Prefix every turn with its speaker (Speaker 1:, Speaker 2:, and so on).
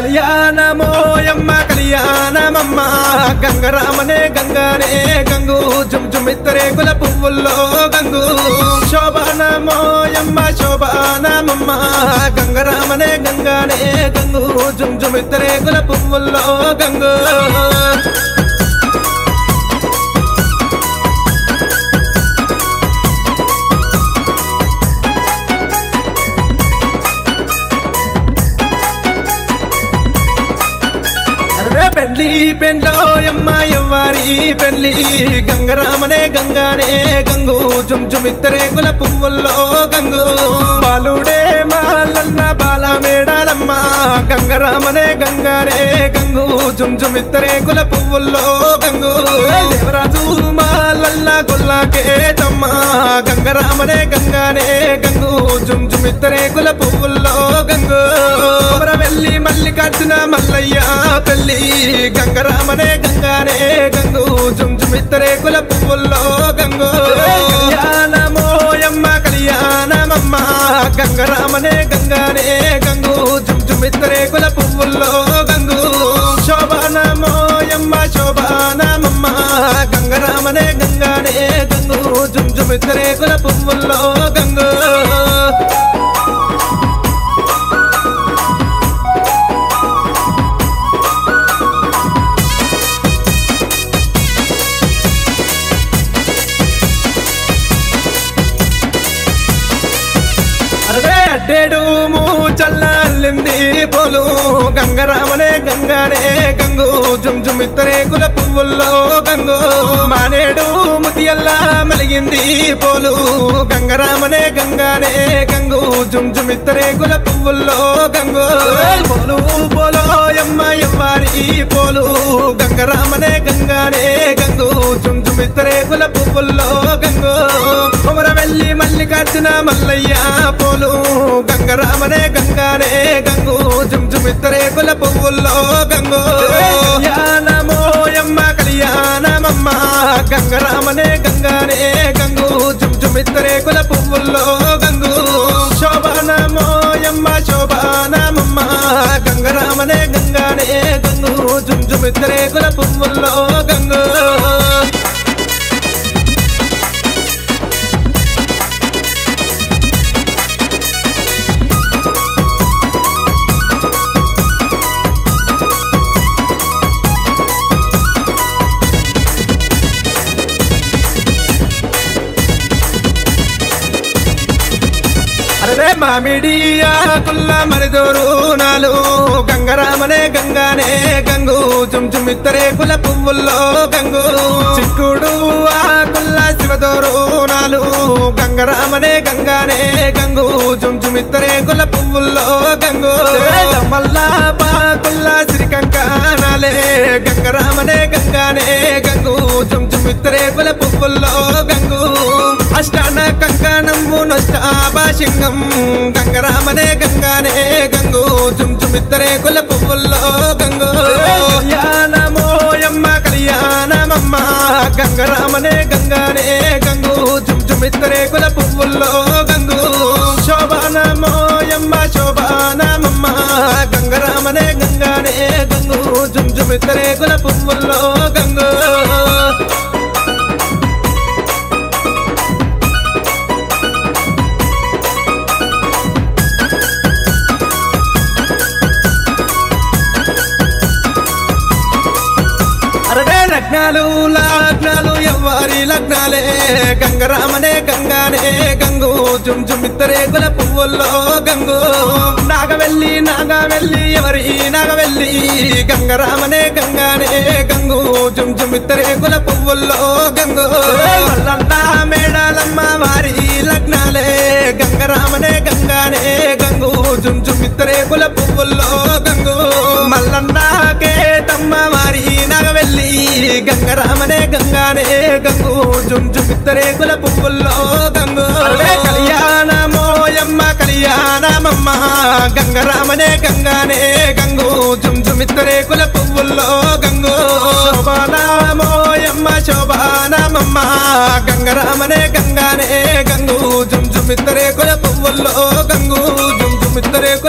Speaker 1: కళ్యాణమోయమ్మ కళ్యాణమమ్మ గంగరామనే గంగానే గంగు జుమ్ జుమిత్తరే కుల పువ్వుల్లో గంగు శోభానమోయమ్మ శోభానమమ్మ గంగరామనే గంగానే గంగు జుమ్ జుమిత్తరే కుల పువ్వుల్లో గంగు అరే పెళ్లి పెండ్లో అమ్మ ఎవ్వారి పెళ్లి గంగరామనే గంగానే గంగు జుమ్ జుమిత్తరే కుల పువ్వుల్లో గంగు బాలుడే మాలన్న బాల మేడాలమ్మ గంగరామనే గంగానే గంగు జుమ్ జుమిత్తరే కుల పువ్వుల్లో గంగు దేవరాజు మాలన్న గొల్లాకే తమ్మ గంగరామనే గంగానే గంగు జుమ్ జుమిత్తరే కుల పువ్వుల్లో గంగు వెళ్ళి మల్లికార్జున మల్లయ్య పెళ్లి గంగరామనే గంగానే గంగు జుమ్ జుమిత్తరే కుల పువ్వుల్లో గంగు కళ్యాణమోయమ్మ కళ్యాణమమ్మ గంగరామనే గంగానే గంగు జుమ్ జుమిత్తరే కుల పువ్వుల్లో గంగు శోభానమోయమ్మ శోభానమమ్మ గంగరామనే గంగానే గంగు జుమ్ జుమిత్తరే కుల పువ్వుల్లో గంగు అరే అడ్డేడు చల్లాలింది పోలు గంగరామనే గంగానే గంగు జుమ్ జుమ్ ఇత్తరే కుల పువ్వుల్లో గంగు మానేడు ముతియల్లా మలిగింది పోలు గంగరామనే గంగానే గంగు జుమ్ జుమ్ ఇత్తరే కుల పువ్వుల్లో గంగు పోలు పోలో ఎమ్మ ఎవ్వారి పోలు గంగరామనే గంగానే గంగు జుమ్ జుమ్ ఇత్తరే కుల పువ్వుల్లో గంగు కొమర వెళ్ళి మల్లికార్జున మల్లయ్య పోలు గంగరామనే గంగానే గంగు జుమ్ జుమ్ ఇత్తరే కుల పువ్వుల్లో గంగు కళ్యాణమోయమ్మ కళ్యాణమమ్మ గంగరామనే గంగానే గంగు జుమ్ జుమ్ ఇత్తరే కుల పువ్వుల్లో గంగు శోభానమోయమ్మ శోభానమమ్మ గంగరామనే గంగానే గంగు జుమ్ జుమ్ ఇత్తరే కుల పువ్వుల్లో గంగు అరే మామిడియా కుల్ల మరిదోరు నాలు గంగరామనే గంగానే గంగు జుమ్ జుమ్ ఇత్తరే కుల పువ్వుల్లో గంగు చిక్కుడు ఆ కుల్ల శివదోరు నాలు గంగరామనే గంగానే గంగు జుమ్ జుమ్ ఇత్తరే కుల పువ్వుల్లో గంగు మల్లా పా కుల్ల శ్రీకంకానాలే గంగరామనే గంగానే గంగు జుమ్ జుమ్ ఇత్తరే కుల పువ్వుల్లో గంగు అష్టాన కంకణము నష్టాభాషింగం గంగరామనే గంగానే గంగు జుమ్ జుమ్ ఇద్దరే కుల పువ్వుల్లో గంగు కళ్యాణమోయమ్మ కళ్యాణమమ్మ గంగరామనే గంగానే గంగు జుమ్ జుమ్ ఇద్దరే కుల పువ్వుల్లో గంగు శోభానమోయమ్మ శోభానమమ్మ గంగరామనే గంగానే గంగు జుమ్ జుమ్ ఇద్దరే కుల పువ్వుల్లో గంగు అరవై లగ్నాలు లగ్నాలు ఎవ్వరి లగ్నాలే గంగరామనే గంగానే గంగు జుమ్ జుమ్ ఇద్దరే కుల పువ్వుల్లో గంగు నాగవెల్లి నాగవెల్లి ఎవరి నాగవెల్లి గంగరామనే గంగానే గంగు జుమ్ జుమ్ ఇద్దరే కుల పువ్వుల్లో గంగు వల్లన్న మేడాలమ్మ వారి లగ్నాలే గంగరామనే గంగానే గంగు జుమ్ జుమ్ ఇద్దరే కుల పువ్వుల్లో గంగు మల్లన్నకే తమ్మ వారి నాగవెల్లి గంగరామనే గంగానే గంగు జుమ్ జుమ్ ఇద్దరే కుల పువ్వుల్లో గంగు కళ్యాణమోయమ్మ కళ్యాణమమ్మ గంగరామనే గంగానే గంగు జుమ్ జుమ్ ఇద్దరే కుల పువ్వుల్లో గంగు శోభానామోయమ్మ శోభానామమ్మ గంగరామనే గంగానే గంగు జుమ్ జుమ్ ఇద్దరే కుల పువ్వుల్లో గంగు జుమ్ జుమ్ ఇద్దరే కుల